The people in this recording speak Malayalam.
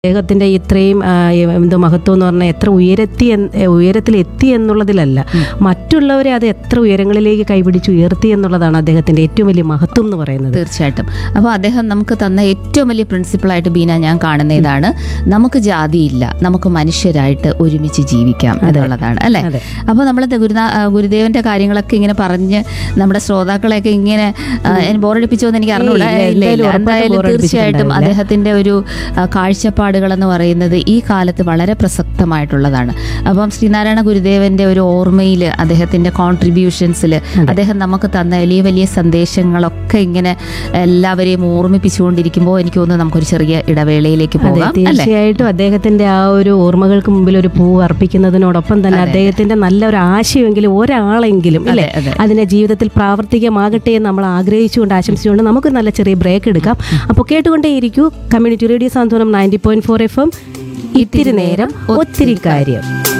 അദ്ദേഹത്തിന്റെ ഇത്രയും ആ, എന്തോ മഹത്വം എന്ന് പറഞ്ഞാൽ എത്ര ഉയരത്തി എന്ന്- ഉയരത്തിൽ എത്തി എന്നുള്ളതിലല്ല മറ്റുള്ളവരെ അത് എത്ര ഉയരങ്ങളിലേക്ക് കൈപിടിച്ച് ഉയർത്തി എന്നുള്ളതാണ് അദ്ദേഹത്തിന്റെ ഏറ്റവും വലിയ മഹത്വം എന്ന് പറയുന്നത് തീർച്ചയായിട്ടും അപ്പോൾ അദ്ദേഹം നമുക്ക് തന്ന ഏറ്റവും വലിയ പ്രിൻസിപ്പിളായിട്ട് ബീന ഞാൻ കാണുന്ന ഇതാണ് നമുക്ക് ജാതിയില്ല നമുക്ക് മനുഷ്യരായിട്ട് ഒരുമിച്ച് ജീവിക്കാം എന്നുള്ളതാണ് അല്ലേ അതെ. അപ്പോൾ നമ്മൾ ഗുരുനാ ആ, ഗുരുദേവന്റെ കാര്യങ്ങളൊക്കെ ഇങ്ങനെ പറഞ്ഞ് നമ്മുടെ ശ്രോതാക്കളെയൊക്കെ ഇങ്ങനെ ബോറടിപ്പിച്ചോ എന്ന് എനിക്ക് അറിഞ്ഞൂടാ ഇല്ല, ഇല്ല, എന്തായാലും ഇല്ല. ഉറപ്പായിട്ടും എന്തായാലും തീർച്ചയായിട്ടും ബോറടിപ്പിച്ചിട്ടുണ്ടാവില്ല. അദ്ദേഹത്തിന്റെ ഒരു ആ, കാഴ്ചപ്പാടുകൾ എന്ന് പറയുന്നത് ഈ കാലത്ത് വളരെ പ്രസക്തമായിട്ടുള്ളതാണ് അപ്പം ശ്രീനാരായണ ഗുരുദേവന്റെ ഒരു ഓർമ്മയിൽ അദ്ദേഹത്തിന്റെ കോൺട്രിബ്യൂഷൻസിൽ അദ്ദേഹം നമുക്ക് തന്ന വലിയ വലിയ സന്ദേശങ്ങളൊക്കെ ഇങ്ങനെ എല്ലാവരെയും ഓർമ്മിപ്പിച്ചുകൊണ്ടിരിക്കുമ്പോൾ എനിക്ക് തോന്നുന്നു നമുക്കൊരു ചെറിയ ഇടവേളയിലേക്ക് അതെ പോകാം അല്ലേ തീർച്ചയായിട്ടും അദ്ദേഹത്തിന്റെ ആ ഒരു ഓർമ്മകൾക്ക് മുമ്പിൽ ഒരു പൂ അർപ്പിക്കുന്നതിനോടൊപ്പം തന്നെ അദ്ദേഹത്തിന്റെ നല്ല ഒരു ആശയമെങ്കിലും ഒരാളെങ്കിലും അല്ലേ അതെ. അതിനെ ജീവിതത്തിൽ പ്രാവർത്തികമാകട്ടെ എന്ന് നമ്മൾ ആഗ്രഹിച്ചുകൊണ്ട് ആശംസിച്ചുകൊണ്ട് നമുക്ക് നല്ല ചെറിയ ബ്രേക്ക് എടുക്കാം അപ്പോൾ കേട്ടുകൊണ്ടേയിരിക്കൂ community radio Santhwanam ninety point four F M ഇത്തിരി നേരം ഒത്തിരി കാര്യം